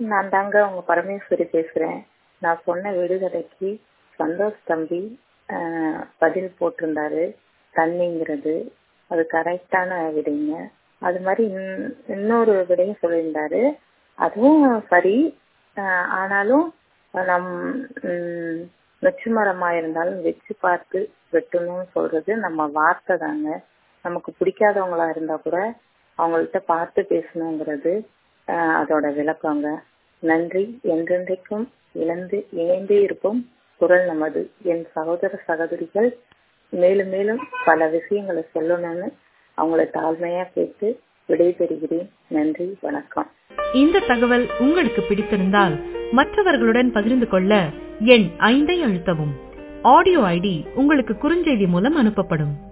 நான் தாங்க உங்க பரமேஸ்வரி பேசுறேன் நான் சொன்ன விடுதலைக்கு சந்தோஷ் தம்பி ஆஹ், பதில் போட்டிருந்தாரு தண்ணிங்கிறது அது கரெக்டான விடைங்க அது மாதிரி இன்- இன்னொரு விடையும் சொல்லியிருந்தாரு அதுவும் சரி ஆஹ், ஆனாலும் நம் ம், நொச்சி மரமா இருந்தாலும் வச்சு பார்த்து வெட்டணும்னு சொல்றது நம்ம வார்த்தை தாங்க நமக்கு பிடிக்காதவங்களா இருந்தா கூட அவங்கள்ட்ட பார்த்து பேசணுங்கிறது ஆஹ், அதோட விளக்கங்க நன்றி என்றென்றைக்கும் இழந்து இணைந்தே இருப்போம் குரல் நமது என் சகோதர சகோதரிகள் மேலும் மேலும் பல விஷயங்களை சொல்லணும்னு அவங்கள தாழ்மையா கேட்டு விடைபெறுகிறேன் நன்றி வணக்கம் இந்த தகவல் உங்களுக்கு பிடித்திருந்தால் மற்றவர்களுடன் பகிர்ந்து கொள்ள எண் ஐந்தை அழுத்தவும் ஆடியோ ஐடி உங்களுக்கு குறுஞ்செய்தி மூலம் அனுப்பப்படும்